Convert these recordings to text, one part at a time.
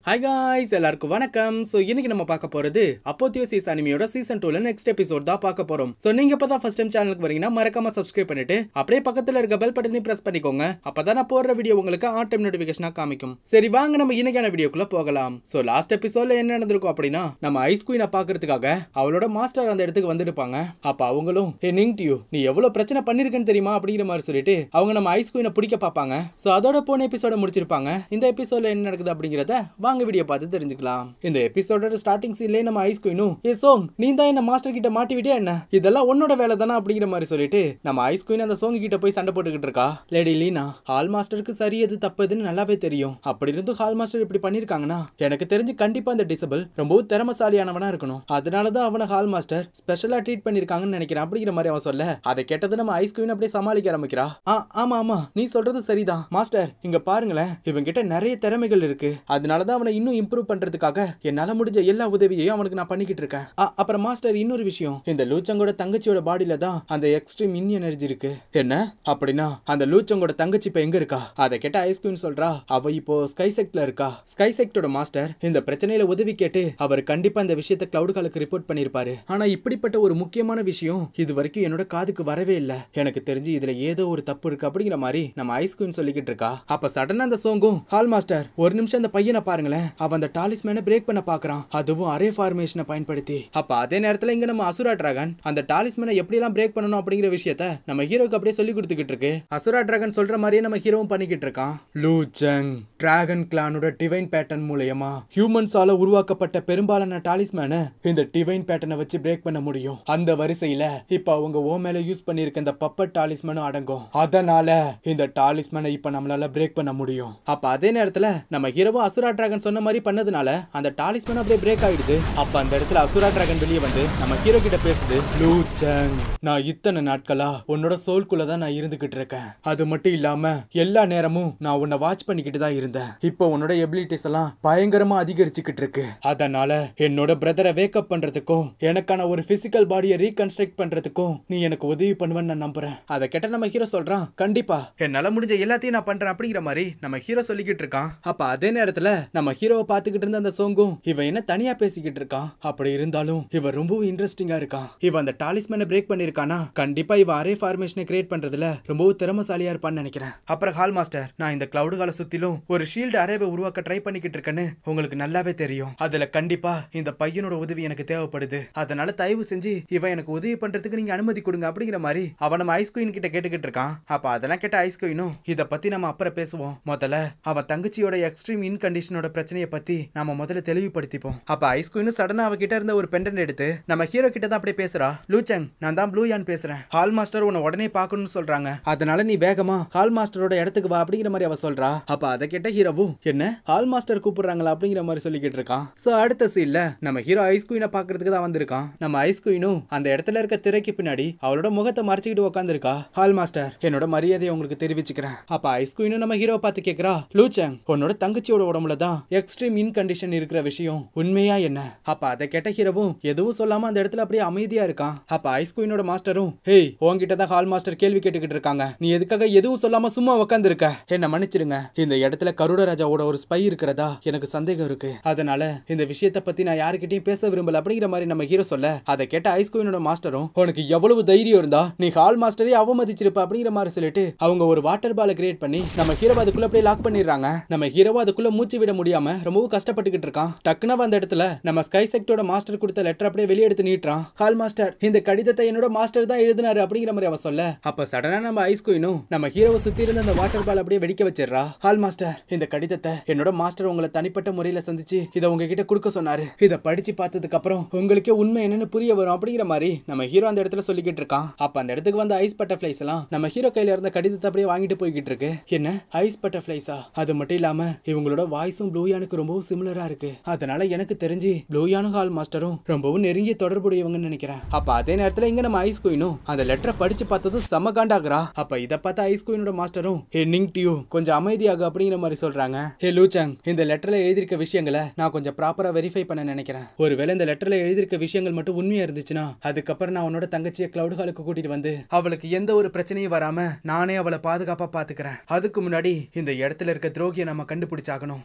hi guys எல்லாருக்கும் வணக்கம் so இன்னைக்கு நம்ம பார்க்க போறது அப்போத்தியோசிஸ் அனிமியோட சீசன் டூல நெக்ஸ்ட் எபிசோட் தான் பார்க்க போறோம் ஸோ நீங்க இப்போ தான் ஃபர்ஸ்ட் டைம் சேனலுக்கு வரீங்கன்னா மறக்காம சப்ஸ்கிரைப் பண்ணிட்டு அப்படியே பக்கத்துல இருக்க பெல் பட்டனையும் பிரஸ் பண்ணிக்கோங்க அப்பதான் நான் போடுற வீடியோ உங்களுக்கு ஆன் டைம் நோட்டிஃபிகேஷனா காமிக்கும் சரி வாங்க நம்ம இன்னைக்கான வீடியோக்குள்ள போகலாம் ஸோ லாஸ்ட் எபிசோட்ல என்ன நடந்திருக்கும் அப்படின்னா நம்ம ஐஸ் குயினை பார்க்கறதுக்காக அவளோட மாஸ்டர் அந்த இடத்துக்கு வந்திருப்பாங்க அப்ப அவங்களும் ஹே நிங் டியூ நீ எவ்வளவு பிரச்சனை பண்ணிருக்கேன்னு தெரியுமா அப்படிங்கிற மாதிரி சொல்லிட்டு அவங்க நம்ம ஐஸ் குயினை பிடிக்க பார்ப்பாங்க ஸோ அதோட போன எபிசோட முடிச்சிருப்பாங்க இந்த எபிசோட்ல என்ன நடக்குது அப்படிங்கிறத வாங்க வீடியோ பார்த்து தெரிஞ்சுக்கலாம் இந்த எபிசோடோட ஸ்டார்டிங் சீன்லயே நம்ம ஐஸ் குயினும் ஏ சோங் நீ தான் என்ன மாஸ்டர் கிட்ட மாட்டி விட்டியா என்ன இதெல்லாம் உன்னோட வேலை தானே அப்படிங்கிற மாதிரி சொல்லிட்டு நம்ம ஐஸ் குயின் அந்த சோங் கிட்ட போய் சண்டை போட்டுக்கிட்டு இருக்கா லேடி லீனா ஹால் மாஸ்டருக்கு சரி எது தப்புதுன்னு நல்லாவே தெரியும் அப்படி இருந்தும் ஹால் மாஸ்டர் இப்படி பண்ணிருக்காங்கன்னா எனக்கு தெரிஞ்சு கண்டிப்பா அந்த டிசபிள் ரொம்பவும் திறமசாலியானவனா இருக்கணும் அதனால தான் அவனை ஹால் மாஸ்டர் ஸ்பெஷலா ட்ரீட் பண்ணிருக்காங்கன்னு நினைக்கிறேன் அப்படிங்கிற மாதிரி அவன் சொல்ல அதை கேட்டது நம்ம ஐஸ் குயின் அப்படியே சமாளிக்க ஆரம்பிக்கிறா ஆ ஆமா ஆமா நீ சொல்றது சரிதான் மாஸ்டர் இங்க பாருங்களேன் இவன் கிட்ட நிறைய திறமைகள் இருக்கு அதனால தான் அவனை இன்னும் இம்ப்ரூவ் பண்றதுக்காக என்னால முடிஞ்ச எல்லா உதவியையும் அவனுக்கு நான் பண்ணிக்கிட்டு இருக்கேன் ஆ, அப்புறம் மாஸ்டர் இன்னொரு விஷயம் இந்த லூச்சங்கோட தங்கச்சியோட பாடியில தான் அந்த எக்ஸ்ட்ரீம் இன் எனர்ஜி இருக்கு என்ன அப்படின்னா அந்த லூச்சங்கோட தங்கச்சி இப்ப எங்க இருக்கா அதை கேட்ட ஐஸ் குயின் சொல்றா அவ இப்போ ஸ்கை செக்ட்ல இருக்கா ஸ்கை செக்டோட மாஸ்டர் இந்த பிரச்சனையில உதவி கேட்டு அவர் கண்டிப்பா இந்த விஷயத்தை கிளவுட் காலுக்கு ரிப்போர்ட் பண்ணிருப்பாரு ஆனா இப்படிப்பட்ட ஒரு முக்கியமான விஷயம் இது வரைக்கும் என்னோட காதுக்கு வரவே இல்ல எனக்கு தெரிஞ்சு இதுல ஏதோ ஒரு தப்பு இருக்கு அப்படிங்கிற மாதிரி நம்ம ஐஸ் குயின் சொல்லிக்கிட்டு இருக்கா அப்ப சடனா அந்த சோங்கும் ஹால் மாஸ்டர் ஒரு நிமிஷம் அந்த பையனை பாருங்களேன் அவன் அந்த டாலிஸ்மேனை பிரேக் பண்ண பாக்குறான் அதுவும் அரே ஃபார்மேஷனை பயன்படுத்தி அப்ப அதே நேரத்துல இங்க நம்ம அசுரா டிராகன் அந்த டாலிஸ்மேனை எப்படி எல்லாம் பிரேக் பண்ணணும் அப்படிங்கிற விஷயத்த நம்ம ஹீரோக்கு அப்படியே சொல்லி கொடுத்துக்கிட்டு இருக்கு அசுரா டிராகன் சொல்ற மாதிரியே நம்ம ஹீரோவும் பண்ணிக்கிட்டு இருக்கான் லூ ஜங் டிராகன் கிளானோட டிவைன் பேட்டர்ன் மூலயமா ஹியூமன்ஸால உருவாக்கப்பட்ட பெரும்பாலான டாலிஸ்மேனை இந்த டிவைன் பேட்டர்னை வச்சு பிரேக் பண்ண முடியும் அந்த வரிசையில இப்ப அவங்க ஓ மேல யூஸ் பண்ணிருக்க இந்த பப்பட் டாலிஸ்மேனும் அடங்கும் அதனால இந்த டாலிஸ்மேனை இப்ப நம்மளால பிரேக் பண்ண முடியும் அப்ப அதே நேரத்துல நம்ம ஹீரோவும் அசுரா டிராகன் சொன்ன மாதிரி பண்ணதுனால அந்த டாலிஸ்மேன் அப்படியே பிரேக் ஆயிடுது அப்ப அந்த இடத்துல அசுரா டிராகன் வெளியே வந்து நம்ம ஹீரோ கிட்ட பேசுது லூ சங் நான் இத்தனை நாட்களா உன்னோட சோல்குள்ள தான் நான் இருந்துகிட்டு இருக்கேன் அது மட்டும் இல்லாம எல்லா நேரமும் நான் உன்னை வாட்ச் பண்ணிக்கிட்டு தான் இருந்தேன் இப்போ உன்னோட எபிலிட்டிஸ் எல்லாம் பயங்கரமா அதிகரிச்சுக்கிட்டு இருக்கு அதனால என்னோட பிரதரை வேக்கப் பண்றதுக்கும் எனக்கான ஒரு பிசிக்கல் பாடியை ரீகன்ஸ்ட்ரக்ட் பண்றதுக்கும் நீ எனக்கு உதவி பண்ணுவேன்னு நான் நம்புறேன் அதை கேட்ட நம்ம ஹீரோ சொல்றான் கண்டிப்பா என்னால முடிஞ்ச எல்லாத்தையும் நான் பண்றேன் அப்படிங்கிற மாதிரி நம்ம ஹீரோ சொல்லிக்கிட்டு இருக்கான் அப்ப அதே நேரத்துல நம்ம ஹீரோவை பார்த்துக்கிட்டு இருந்த அந்த சோங்கும் இவன் என்ன தனியா பேசிக்கிட்டு இருக்கான் அப்படி இருந்தாலும் இவன் ரொம்பவும் இன்ட்ரெஸ்டிங்கா இருக்கான் இவன் அந்த டாலிஸ்மேனை பிரேக் பண்ணிருக்கானா கண்டிப்பா இவன் அரே ஃபார்மேஷனை கிரியேட் பண்றதுல ரொம்பவும் திறமசாலியா இருப்பான்னு நினைக்கிறேன் அப்புறம் ஹால் மாஸ்டர் நான் இந்த கிளவுட் கால சுத்திலும் ஒரு ஷீல்டு அரேவை உருவாக்க ட்ரை பண்ணிக்கிட்டு இருக்கேன்னு உங்களுக்கு நல்லாவே தெரியும் அதுல கண்டிப்பா இந்த பையனோட உதவி எனக்கு தேவைப்படுது அதனால தயவு செஞ்சு இவன் எனக்கு உதவி பண்றதுக்கு நீங்க அனுமதி கொடுங்க அப்படிங்கிற மாதிரி அவன் நம்ம ஐஸ் குயின் கிட்ட கேட்டுக்கிட்டு இருக்கான் அப்ப அதெல்லாம் கேட்ட ஐஸ் குயினும் இத பத்தி நம்ம அப்புறம் பேசுவோம் முதல்ல அவன் தங்கச்சியோட எக்ஸ்ட்ரீம் இன் கண்டிஷனோட பிரச்சனையை பத்தி நாம முதல்ல தெளிவுபடுத்திப்போம் அப்ப ஐஸ் குயினும் சடனா அவகிட்ட இருந்த ஒரு பெண்டன் எடுத்து நம்ம ஹீரோ கிட்ட தான் அப்படியே பேசுறா லூச்சங் நான் தான் ப்ளூ யான் பேசுறேன் ஹால் மாஸ்டர் உன்னை உடனே பார்க்கணும்னு சொல்றாங்க அதனால நீ வேகமா ஹால் மாஸ்டரோட இடத்துக்கு வா அப்படிங்கிற மாதிரி அவ சொல்றா அப்ப அதை கேட்ட ஹீரோவும் என்ன ஹால் மாஸ்டர் கூப்பிடுறாங்களா அப்படிங்கிற மாதிரி சொல்லிக்கிட்டு இருக்கான் சோ அடுத்த சீன்ல நம்ம ஹீரோ ஐஸ் குயினை பாக்குறதுக்கு தான் வந்திருக்கான் நம்ம ஐஸ் குயினும் அந்த இடத்துல இருக்க திரைக்கு பின்னாடி அவளோட முகத்தை மறைச்சிக்கிட்டு உட்காந்துருக்கா ஹால் மாஸ்டர் என்னோட மரியாதையை உங்களுக்கு தெரிவிச்சுக்கிறேன் அப்ப ஐஸ் குயினும் நம்ம ஹீரோ பார்த்து கேக்குறா லூச்சங் உன்னோட தங்கச்சியோட உடம்புல தான் எக்ஸ்ட்ரீம் இன் கண்டிஷன் இருக்கிற விஷயம் உண்மையா என்ன அப்ப அதை கேட்ட ஹீரோவும் எதுவும் சொல்லாம அந்த இடத்துல அப்படியே அமைதியா இருக்கான் அப்ப ஐஸ் குயினோட மாஸ்டரும் ஹேய் உன்கிட்ட தான் ஹால் மாஸ்டர் கேள்வி கேட்டுக்கிட்டு இருக்காங்க நீ எதுக்காக எதுவும் சொல்லாம சும்மா உட்காந்துருக்க என்ன மன்னிச்சிடுங்க இந்த இடத்துல கருட ராஜாவோட ஒரு ஸ்பை இருக்கிறதா எனக்கு சந்தேகம் இருக்கு அதனால இந்த விஷயத்தை பத்தி நான் யாருக்கிட்டையும் பேச விரும்பல அப்படிங்கிற மாதிரி நம்ம ஹீரோ சொல்ல அதை கேட்ட ஐஸ் குயினோட மாஸ்டரும் உனக்கு எவ்வளவு தைரியம் இருந்தா நீ ஹால் மாஸ்டரே அவமதிச்சிருப்ப அப்படிங்கிற மாதிரி சொல்லிட்டு அவங்க ஒரு வாட்டர் பாலை கிரியேட் பண்ணி நம்ம ஹீரோ அதுக்குள்ள அப்படியே லாக் பண்ணிடுறாங்க நம்ம ஹீரோ அதுக்குள்ள மூச்சு விட முடியாம ரொம்பவும் கஷ்டப்பட்டுக்கிட்டு இருக்கான் டக்குனு அந்த இடத்துல நம்ம ஸ்கை செக்டோட மாஸ்டர் கொடுத்த லெட்டர் அப்படியே வெளியே எடுத்து நீட்டுறான் ஹால் மாஸ்டர் இந்த கடிதத்தை என்னோட மாஸ்டர் தான் எழுதினாரு அப்படிங்கிற மாதிரி அவன் சொல்ல அப்ப சடனா நம்ம ஐஸ் குயினும் நம்ம ஹீரோவை சுத்தி இருந்த அந்த வாட்டர் பால் அப்படியே வெடிக்க வச்சிடுறா ஹால் மாஸ்டர் இந்த கடிதத்தை என்னோட மாஸ்டர் உங்களை தனிப்பட்ட முறையில சந்திச்சு இதை உங்ககிட்ட கொடுக்க சொன்னாரு இதை படிச்சு பார்த்ததுக்கு அப்புறம் உங்களுக்கே உண்மை என்னன்னு புரிய வரும் அப்படிங்கிற மாதிரி நம்ம ஹீரோ அந்த இடத்துல சொல்லிக்கிட்டு இருக்கான் அப்ப அந்த இடத்துக்கு வந்த ஐஸ் பட்டர்ஃபிளைஸ் எல்லாம் நம்ம ஹீரோ கையில இருந்த கடிதத்தை அப்படியே வாங்கிட்டு போய்கிட்டு இருக்கு என்ன ஐஸ் பட்டர்ஃபிளைஸா அது மட்டும் இல்லாம இவங்களோட வாய்ஸும் ப்ளூயானுக்கு ரொம்பவும் சிமிலரா இருக்கு அதனால எனக்கு தெரிஞ்சு ப்ளூயானும் ஹால் மாஸ்டரும் ரொம்பவும் நெருங்கிய தொடர்புடையவங்கன்னு நினைக்கிறேன் அப்ப அதே நேரத்துல இங்க நம்ம ஐஸ் குயினும் அந்த லெட்டரை படிச்சு பார்த்ததும் செம காண்டாகிறா அப்ப இத பார்த்த ஐஸ் குயினோட மாஸ்டரும் ஹே நிங் டியூ கொஞ்சம் அமைதியாக அப்படிங்கிற மாதிரி சொல்றாங்க ஹே லூச்சங் இந்த லெட்டர்ல எழுதியிருக்க விஷயங்களை நான் கொஞ்சம் ப்ராப்பரா வெரிஃபை பண்ண நினைக்கிறேன் ஒருவேளை இந்த லெட்டர்ல எழுதியிருக்க விஷயங்கள் மட்டும் உண்மையா இருந்துச்சுன்னா அதுக்கப்புறம் நான் உன்னோட தங்கச்சியை கிளவுட் ஹாலுக்கு கூட்டிட்டு வந்து அவளுக்கு எந்த ஒரு பிரச்சனையும் வராம நானே அவளை பாதுகாப்பா பாத்துக்கிறேன் அதுக்கு முன்னாடி இந்த இடத்துல இருக்க துரோகியை நம்ம கண்டுபிடிச்சாகணும் சரி லூ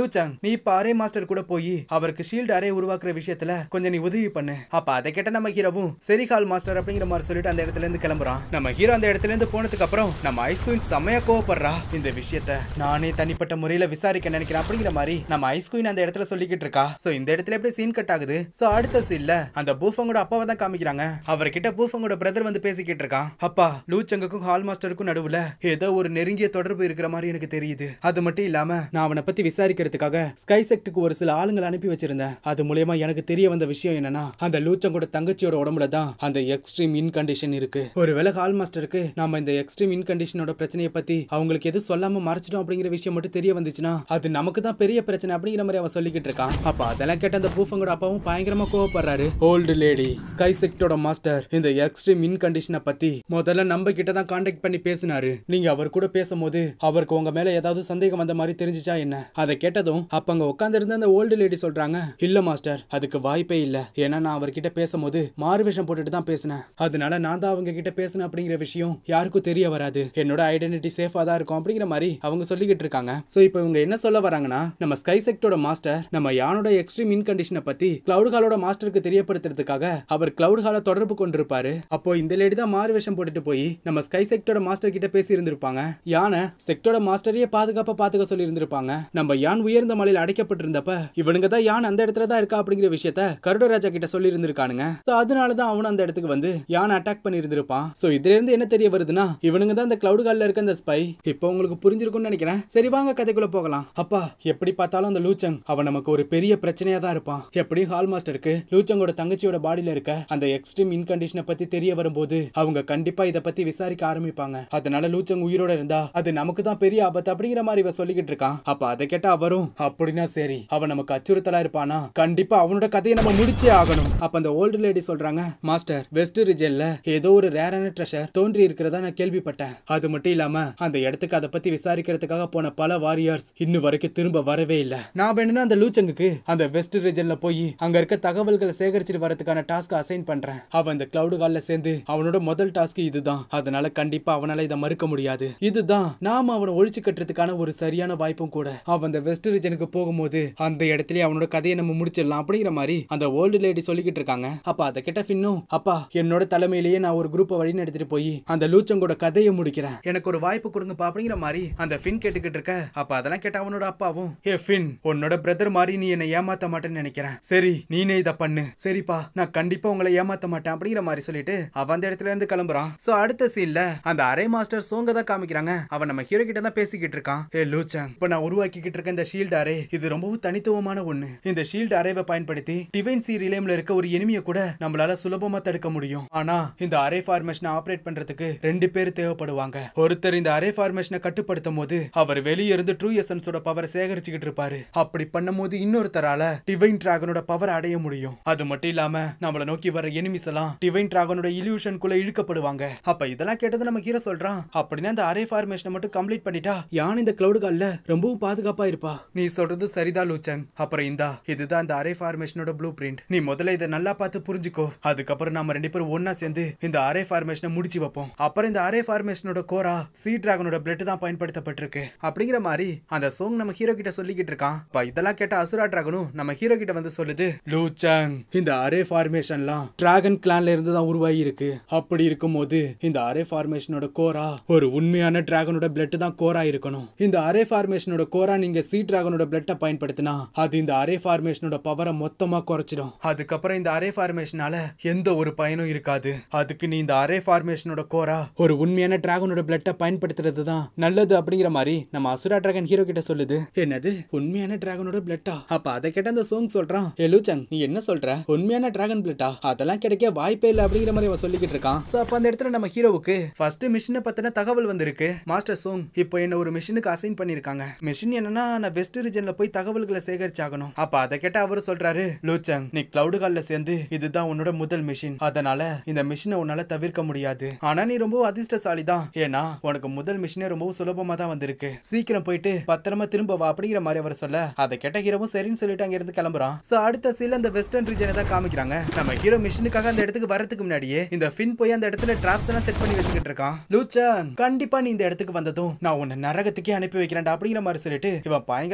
லூச்சாங் நீ இப்ப அரே மாஸ்டர் கூட போய் அவருக்கு ஷீல்டு அரே உருவாக்குற விஷயத்துல கொஞ்சம் நீ உதவி பண்ணு அப்ப அதை கேட்ட நம்ம ஹீரோவும் சரி ஹால் மாஸ்டர் அப்படிங்கிற மாதிரி சொல்லிட்டு அந்த இடத்துல இருந்து கிளம்புறான் நம்ம ஹீரோ அந்த இடத்துல இருந்து போனதுக்கு அப்புறம் நம்ம ஐஸ் குயின் செம்மையா கோவப்படுறா இந்த விஷயத்த நானே தனிப்பட்ட முறையில விசாரிக்க நினைக்கிறேன் அப்படிங்கிற மாதிரி நம்ம ஐஸ் குயின் அந்த இடத்துல சொல்லிக்கிட்டு இருக்கா சோ இந்த இடத்துல எப்படி சீன் கட் ஆகுது சோ அடுத்த சீன்ல அந்த பூஃபங்கோட அப்பாவை தான் காமிக்கிறாங்க அவர்கிட்ட பூஃபங்கோட பிரதர் வந்து பேசிக்கிட்டு இருக்கான் அப்பா லூச்சங்குக்கும் ஹால் மாஸ்டருக்கும் நடுவுல ஏதோ ஒரு நெருங்கிய தொடர்பு இருக்கிற மாதிரி எனக்கு தெரியுது அது மட்டும் இல்லாம நான் அவனை பத்தி விசாரிக்கிறதுக்காக ஸ்கை செக்டுக்கு ஒரு சில ஆளுங்களை அனுப்பி வச்சிருந்தேன் அது மூலியமா எனக்கு தெரிய வந்த விஷயம் என்னன்னா அந்த லூச்சங்கோட தங்கச்சியோட உடம்புல தான் அந்த எக்ஸ்ட்ரீம் இன் கண்டிஷன் இருக்கு ஒருவேளை ஹால் மாஸ்டருக்கு நாம இந்த எக்ஸ்ட்ரீம் இன் கண்டிஷனோட பிரச்சனையை பத்தி அவங்களுக்கு எது சொல்லாம மறைச்சிட்டோம் அப்படிங்கிற விஷயம் மட்டும் தெரிய வந்துச்சுன்னா அது நமக்கு தான் பெரிய பிரச்சனை அப்படிங்கிற மாதிரி அவன் சொல்லிக்கிட்டு இருக்கான் அப்ப அதெல்லாம் கேட்ட அந்த பூஃபங்கோட அப்பாவும் பயங்கரமா கோவப்படுறாரு ஓல்டு லேடி ஸ்கை செக்டோட மாஸ்டர் இந்த எக்ஸ்ட்ரீம் இன் கண்டிஷனை பத்தி முதல்ல நம்ம கிட்ட தான் கான்டாக்ட் பண்ணி பேசினாரு நீங்க அவர் கூட பேசும்போது அவருக்கு உங்க மேல ஏதாவது சந்தேகம் வந்த மாதிரி தெரிஞ்சுச்சா என்ன அதை கேட்டதும் அப்ப அங்க உட்கார்ந்து இருந்த அந்த ஓல்டு லேடி சொல்றாங்க இல்ல மாஸ்டர் அதுக்கு வாய்ப்பே இல்ல ஏன்னா நான் அவர்கிட்ட பேசும்போது மாறுவேஷம் போட்டுட்டு தான் பேசினேன் அதனால நான் தான் அவங்க கிட்ட பேசினேன் அப்படிங்கிற விஷயம் யாருக்கும் தெரிய வராது என்னோட ஐடென்டிட்டி சேஃபா தான் இருக்கும் அப்படிங்கிற மாதிரி அவங்க சொல்லிக்கிட்டு இருக்காங்க சோ இப்போ இவங்க என்ன சொல்ல வராங்கன்னா நம்ம ஸ்கை செக்டோட மாஸ்டர் நம்ம யானோட எக்ஸ்ட்ரீம் இன் கண்டிஷனை பத்தி கிளவுட் ஹாலோட மாஸ்டருக்கு தெரியப்படுத்துறதுக்காக அவர் கிளவுட் ஹால தொடர்பு கொண்டிருப்பாரு அப்போ இந்த லேடி தான் மாறு வேஷம் போட்டுட்டு போய் நம்ம ஸ்கை செக்டோட மாஸ்டர் கிட்ட பேசி இருந்திருப்பாங்க யானை செக்டோட மாஸ்டரையே பாதுகாப்பா பாத்துக்க சொல்லி இருந்திருப்பாங்க நம்ம யான் உயர்ந்த மலையில அடைக்கப்பட்டிருந்தப்ப இவனுங்க தான் யான் அந்த இடத்துல தான் இருக்கா அப்படிங்கிற விஷயத்த கருடராஜா கிட்ட சொல்லி இருந்திருக்கானுங்க சோ அதனால தான் அவனும் அந்த இடத்துக்கு வந்து யானை அட்டாக் பண்ணி இருந்திருப்பான் சோ இதுல இருந்து என்ன தெரிய வருதுன்னா இவனுங்க தான் அந்த கிளவுட் ஹால்ல இருக்க அந்த ஸ்பை இப்போ உங்களுக்கு புரிஞ்சிருக்கும்னு நினைக்கிறேன் சரி வாங்க கதைக்குள்ள போகலாம் அப்பா எப்படி பார்த்தாலும் அந்த லூச்சங் அவன் நமக்கு ஒரு பெரிய பிரச்சனையா தான் இருப்பான் எப்படியும் ஹால் மாஸ்டருக்கு லூச்சங்கோட தங்கச்சியோட பாடியில இருக்க அந்த எக்ஸ்ட்ரீம் இன் கண்டிஷனை பத்தி தெரிய வரும்போது அவங்க கண்டிப்பா இத பத்தி விசாரிக்க ஆரம்பிப்பாங்க அதனால லூச்சங் உயிரோட இருந்தா அது நமக்கு தான் பெரிய ஆபத்து அப்படிங்கிற மாதிரி இவ சொல்லிக்கிட்டு இருக்கான் அப்ப அதை கேட்டா அவரும் அப்படின்னா சரி அவன் நமக்கு அச்சுறுத்தலா இருப்பானா கண்டிப்பா அவனோட கதையை நம்ம முடிச்சே ஆகணும் அப்ப அந்த ஓல்டு லேடி சொல்றாங்க மாஸ்டர் வெஸ்ட் ரிஜன்ல ஏதோ ஒரு ரேரான ட்ரெஷர் தோன்றி இருக்கிறதா நான் கேள்விப்பட்டேன் அது மட்டும் இல்லாம அந்த இடத்துக்கு அதை பத்தி விசாரிக்கிறதுக்காக போன பல வாரியர்ஸ் இன்னும் வரைக்கும் திரும்ப வரவே இல்ல நான் வேணும்னா அந்த லூச்சங்குக்கு அந்த வெஸ்ட் ரீஜன்ல போய் அங்க இருக்க தகவல்களை சேகரிச்சுட்டு வரதுக்கான டாஸ்க் அசைன் பண்றேன் அவன் அந்த கிளவுட் கால்ல சேர்ந்து அவனோட முதல் டாஸ்க் இதுதான் அதனால கண்டிப்பா அவனால இதை மறுக்க முடியாது இதுதான் நாம அவனை ஒழிச்சு கட்டுறதுக்கான ஒரு சரியான வாய்ப்பும் கூட அவன் அந்த வெஸ்ட் ரீஜனுக்கு போகும்போது அந்த இடத்துல அவனோட கதையை நம்ம முடிச்சிடலாம் அப்படிங்கிற மாதிரி அந்த ஓல்டு லேடி சொல்லிக்கிட்டு இருக்காங்க அப்ப அதை கிட்ட ஃபின்னும் அப்பா என்னோட தலைமையிலேயே நான் ஒரு குரூப்பை வழி நடத்திட்டு போய் அந்த லூச்சங்கோட கதையை முடிக்கிறேன் எனக்கு ஒரு வாய்ப்பு கொடுங்கப்பா அப்படிங்கிற மாதிரி அந்த ஃபின் கேட்டுக்கிட்டு இருக்க அப்ப அதெல்லாம் கேட்ட அவனோட அப்பாவும் ஏ ஃபின் உன்னோட பிரதர் மாதிரி நீ என்னை ஏமாத்த மாட்டேன்னு நினைக்கிறேன் சரி நீனே இதை பண்ணு சரிப்பா நான் கண்டிப்பா உங்களை ஏமாத்த மாட்டேன் அப்படிங்கிற மாதிரி சொல்லிட்டு அவன் அந்த இடத்துல இருந்து கிளம்புறான் சோ அடுத்த சீன்ல அந்த அரை மாஸ்டர் சோங்க தான் காமிக்கிறாங்க அவன் நம்ம ஹீரோ கிட்ட தான் பேசிக்கிட்டு இருக்கான் ஏ லூச்சங் இப்ப நான் உருவாக்கிக்கிட்டு இருக்க இந்த ஷீல்டு அரே இது ரொம்பவும் தனித்துவமான ஒண்ணு இந்த ஷீல்டு அரேவை பயன்படுத்தி டிவைன் சி ரிலேம்ல இருக்க ஒரு எனிமியை கூட நம்மளால சுலபமா தடுக்க முடியும் ஆனா இந்த அரே ஃபார்மேஷனை ஆபரேட் பண்றதுக்கு ரெண்டு பேர் தேவைப்படுவாங்க ஒருத்தர் இந்த அரே ஃபார்மேஷனை கட்டுப்படுத்தும் போது அவர் வெளியே இருந்து ட்ரூ எசன்ஸோட பவரை சேகரிச்சுக்கிட்டு இருப்பாரு அப்படி பண்ணும்போது இன்னொருத்தரால டிவைன் டிராகனோட பவர் அடைய முடியும் அது மட்டும் இல்லாம நம்மள நோக்கி வர எனிமிஸ் எல்லாம் டிவைன் டிராகனோட இல்யூஷனுக்குள்ள இழுக்கப்படுவாங்க அப்ப இதெல்லாம் கேட்டது நம்ம ஹீரோ சொல்றான் அப்படின்னா இந்த அரே ஃபார்மேஷனை மட்டும் கம்ப்ளீட் பண்ணிட்டா யான் இந்த கிளவுட் கால்ல ரொம்பவும் பாதுகாப்பா இருப்பா நீ சொல்றது சரிதான் லூச்சங் அப்புறம் இந்தா இதுதான் இந்த அரே ஃபார்மேஷனோட ப்ளூ பிரிண்ட் நீ முதல்ல இதை நல்லா பார்த்து புரிஞ்சுக்கோ அதுக்கப்புறம் நாம ரெண்டு பேரும் ஒண்ணா சேர்ந்து இந்த அரே ஃபார்மேஷனை முடிச்சு வைப்போம் அப்புறம் இந்த அரே ஃபார்மேஷனோட கோரா சி டிராகனோட பிளட் தான் பயன்படுத்தப்பட்டிருக்கு அப்படிங்கிற மாதிரி அந்த சோங் நம்ம ஹீரோ கிட்ட சொல்லிக்கிட்டு இருக்கான் அப்ப இதெல்லாம் கேட்ட அசுரா டிராகனும் நம்ம ஹீரோ கிட்ட வந்து சொல்லுது லூச்சங் இந்த அரே ஃபார்மேஷன்லாம் டிராகன் கிளான்ல இருந்து தான் உருவாகி இருக்கு அப்படி இருக்கும்போது இந்த அரே ஃபார்மேஷனோட கோரா ஒரு உண்மையான டிராகனோட பிளட் தான் கோரா இருக்கணும் இந்த அரே ஃபார்மேஷனோட கோரா நீங்க சி டிராகனோட பிளட்டை பயன்படுத்தினா அது இந்த அரே ஃபார்மேஷனோட பவரை மொத்தமா குறைச்சிடும் அதுக்கப்புறம் இந்த அரே ஃபார்மேஷனால எந்த ஒரு பயனும் இருக்காது அதுக்கு நீ இந்த அரே ஃபார்மேஷனோட கோரா ஒரு உண்மையான டிராகனோட பிளட்டை பயன்படுத்துறது தான் நல்லது அப்படிங்கிற மாதிரி நம்ம அசுரா டிராகன் ஹீரோ கிட்ட சொல்லுது என்னது உண்மையான டிராகனோட பிளட்டா அப்ப அதை கேட்ட அந்த சோங் சொல்றான் ஏ லூச்சங் நீ என்ன சொல்ற உண்மையான டிராகன் பிளட்டா அதெல்லாம் கிடைக்க வாய்ப்பே இல்லை அப்படிங்கிற மாதிரி அவன் சொல்லிக்கிட்டு இருக்கான் சோ அப்ப அந்த இடத்துல நம்ம ஹீரோவுக்கு ஃபர்ஸ்ட் மிஷினை பத்தின தகவல் வந்திருக்கு மாஸ்டர் சோங் இப்போ என்ன ஒரு மிஷினுக்கு அசைன் பண்ணிருக்காங்க மிஷின் என்னன்னா நான் வெஸ்ட் ரீஜன்ல போய் தகவல்களை சேகரிச்சாகணும் அப்ப அதை கேட்ட அவர் சொல்றாரு லூச்சங் நீ கிளவுட் கால்ல சேர்ந்து இதுதான் உன்னோட முதல் மிஷின் அதனால இந்த மிஷினை உன்னால தவிர்க்க முடியாது ஆனா நீ ரொம்ப அதிர்ஷ்டசாலி தான் ஏன்னா உனக்கு முதல் மிஷினே ரொம்ப சுலபமா தான் வந்திருக்கு சீக்கிரம் போயிட்டு பத்திரமா திரும்ப வா அப்படிங்கிற மாதிரி அவர் சொல்ல அதை கேட்ட ஹீரோவும் சரின்னு சொல்லிட்டு அங்க இருந்து கிளம்புறான் சோ அடுத்த சீல அந்த வெஸ்டர்ன் ரீஜனை தான் காமிக்கிறாங்க நம்ம ஹீரோ மிஷினுக்காக அந்த இடத்துக்கு வரதுக்கு முன்னாடியே இந்த ஃபின் போய் அந்த இடத்துல டிராப்ஸ் எல்லாம் செட் பண்ணி வச்சுக்கிட்டு இருக்கான் லூச்சங் கண்டிப்பா நீ இந்த இடத்துக்கு வந்ததும் நான் உன்னை நரகத்துக்கே அனுப்பி வைக்கிறேன்டா அப்படிங்கிற மாதிரி சொல்லிட்டு இவன் பயங்கரமா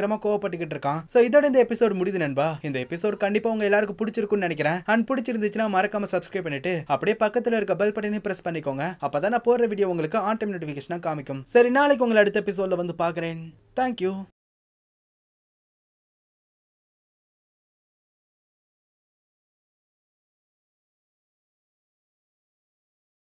பயங்கரமா கோவப்பட்டுக்கிட்டு இருக்கான் சோ இதோட இந்த எபிசோட் முடியுது நண்பா இந்த எபிசோட் கண்டிப்பா உங்க எல்லாருக்கும் பிடிச்சிருக்கும்னு நினைக்கிறேன் அண்ட் பிடிச்சிருந்துச்சுன்னா மறக்காம சப்ஸ்கிரைப் பண்ணிட்டு அப்படியே பக்கத்துல இருக்க பெல் பட்டனையும் பிரஸ் பண்ணிக்கோங்க அப்பதான் நான் போடுற வீடியோ உங்களுக்கு ஆன் டைம் நோட்டிபிகேஷனா காமிக்கும் சரி நாளைக்கு உங்களை அடுத்த எபிசோட்ல வந்து பாக்குறேன் தேங்க்யூ